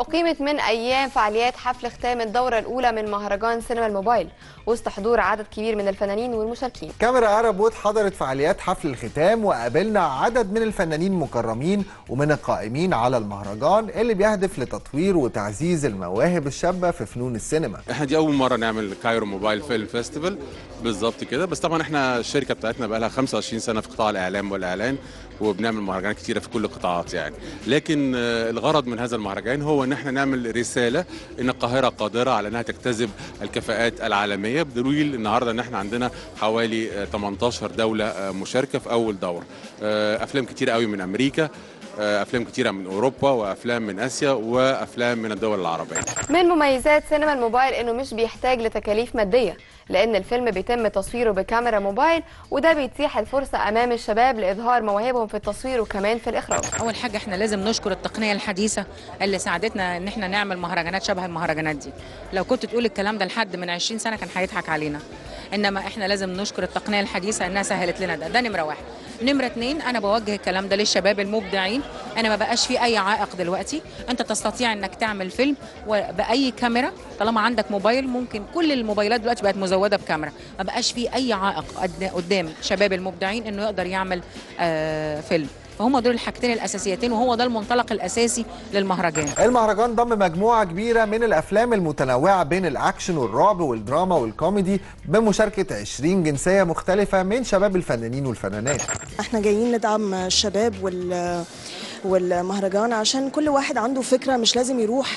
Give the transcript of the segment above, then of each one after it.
أقيمت من أيام فعاليات حفل ختام الدورة الأولى من مهرجان سينما الموبايل وسط حضور عدد كبير من الفنانين والمشاركين كاميرا عرب وود حضرت فعاليات حفل الختام وقابلنا عدد من الفنانين المكرمين ومن القائمين على المهرجان اللي بيهدف لتطوير وتعزيز المواهب الشابة في فنون السينما احنا دي اول مره نعمل كايرو موبايل فيلم فيستيفال بالظبط كده بس طبعا احنا الشركه بتاعتنا بقى لها 25 سنه في قطاع الاعلام والاعلان وبنعمل مهرجانات كتيره في كل القطاعات يعني لكن آه، الغرض من هذا المهرجان هو ان احنا نعمل رساله ان القاهره قادره على انها تجتذب الكفاءات العالميه بدليل النهارده ان احنا عندنا حوالي آه، 18 دوله آه، مشاركه في اول دور آه، افلام كتير قوي من امريكا آه، افلام كتيره من اوروبا وافلام من اسيا وافلام من الدول العربيه من مميزات سينما الموبايل انه مش بيحتاج لتكاليف ماديه لان الفيلم بيتم تصويره بكاميرا موبايل وده بيتيح الفرصه امام الشباب لاظهار مواهبهم في التصوير وكمان في الاخراج اول حاجه احنا لازم نشكر التقنيه الحديثه اللي ساعدتنا ان احنا نعمل مهرجانات شبه المهرجانات دي لو كنت تقول الكلام ده لحد من 20 سنه كان هيضحك علينا انما احنا لازم نشكر التقنيه الحديثه انها سهلت لنا ده ده نمره واحد نمره اتنين انا بوجه الكلام ده للشباب المبدعين انا ما بقاش في اي عائق دلوقتي انت تستطيع انك تعمل فيلم باي كاميرا طالما عندك موبايل ممكن كل الموبايلات دلوقتي بقت مزوده بكاميرا ما بقاش في اي عائق قد- قدام شباب المبدعين انه يقدر يعمل آه فيلم فهم دول الحاجتين الاساسيتين وهو ده المنطلق الاساسي للمهرجان المهرجان ضم مجموعة كبيرة من الأفلام المتنوعة بين الأكشن والرعب والدراما والكوميدي بمشاركة 20 جنسية مختلفة من شباب الفنانين والفنانات احنا جايين ندعم الشباب وال والمهرجان عشان كل واحد عنده فكره مش لازم يروح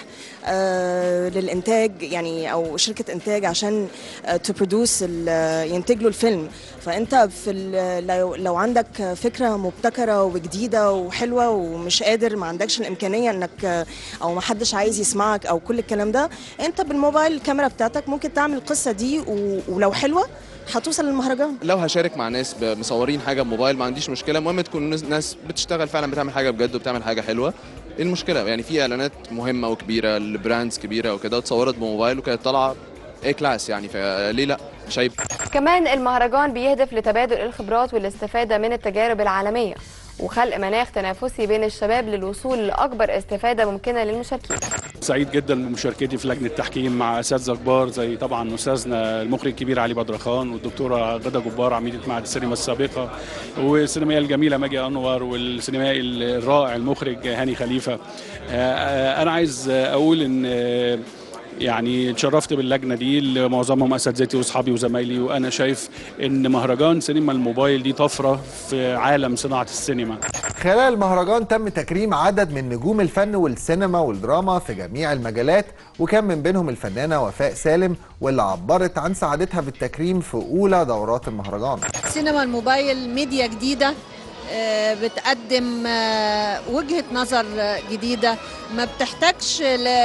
آه للانتاج يعني او شركه انتاج عشان تو برودوس ينتج له الفيلم فانت في ال- لو, لو عندك فكره مبتكره وجديده وحلوه ومش قادر ما عندكش الامكانيه انك آه، او ما حدش عايز يسمعك او كل الكلام ده انت بالموبايل الكاميرا بتاعتك ممكن تعمل القصه دي و- ولو حلوه هتوصل للمهرجان لو هشارك مع ناس مصورين حاجه بموبايل ما عنديش مشكله المهم تكون ناس- ناس بتشتغل فعلا بتعمل حاجه بجد وبتعمل حاجه حلوه ايه المشكله يعني في اعلانات مهمه وكبيره لبراندز كبيره وكده اتصورت بموبايل وكانت طالعه اي كلاس يعني فليه لا مش عيب كمان المهرجان بيهدف لتبادل الخبرات والاستفاده من التجارب العالميه وخلق مناخ تنافسي بين الشباب للوصول لاكبر استفاده ممكنه للمشاركين سعيد جدا بمشاركتي في لجنه التحكيم مع اساتذه كبار زي طبعا استاذنا المخرج الكبير علي بدرخان والدكتوره غدا جبار عميده معهد السينما السابقه والسينمائيه الجميله ماجي انور والسينمائي الرائع المخرج هاني خليفه آه، آه، انا عايز اقول ان آه، يعني اتشرفت باللجنه دي اللي معظمهم اساتذتي واصحابي وزمايلي وانا شايف ان مهرجان سينما الموبايل دي طفره في عالم صناعه السينما خلال المهرجان تم تكريم عدد من نجوم الفن والسينما والدراما في جميع المجالات وكان من بينهم الفنانة وفاء سالم واللي عبرت عن سعادتها بالتكريم في أولى دورات المهرجان سينما الموبايل ميديا جديدة آه، بتقدم آه، وجهة نظر آه، جديدة ما بتحتاجش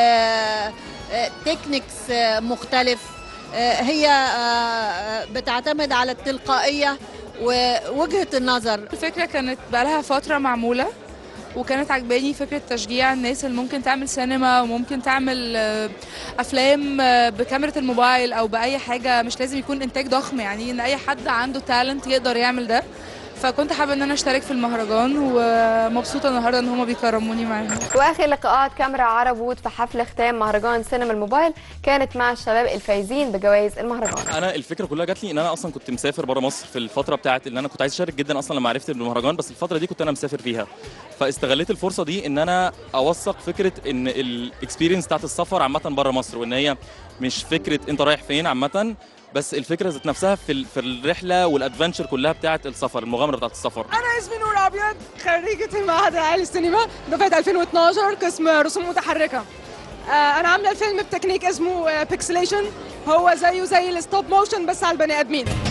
لتكنيكس مختلف آه، هي آه، بتعتمد على التلقائية ووجهة النظر الفكرة كانت بقالها فترة معمولة وكانت عجباني فكرة تشجيع الناس اللي ممكن تعمل سينما وممكن تعمل آه، أفلام آه، بكاميرا الموبايل أو بأي حاجة مش لازم يكون إنتاج ضخم يعني إن أي حد عنده تالنت يقدر يعمل ده فكنت حابة إن أنا أشترك في المهرجان ومبسوطة النهاردة إن هما بيكرموني معاهم واخر لقاءات كاميرا عرب وود في حفل ختام مهرجان سينما الموبايل كانت مع الشباب الفايزين بجوائز المهرجان انا الفكره كلها جات لي ان انا اصلا كنت مسافر بره مصر في الفتره بتاعت ان انا كنت عايز اشارك جدا اصلا لما عرفت بالمهرجان بس الفتره دي كنت انا مسافر فيها فاستغليت الفرصه دي ان انا اوثق فكره ان الاكسبيرينس بتاعت السفر عامه بره مصر وان هي مش فكره انت رايح فين عامه بس الفكره ذات نفسها في ال- في الرحله والادفنتشر كلها بتاعت السفر المغامره بتاعت السفر انا اسمي نور ابيض خريجه المعهد العالي للسينما دفعه 2012 قسم رسوم متحركه آه، انا عامله الفيلم بتكنيك اسمه بيكسليشن هو زيه زي الستوب موشن بس على البني ادمين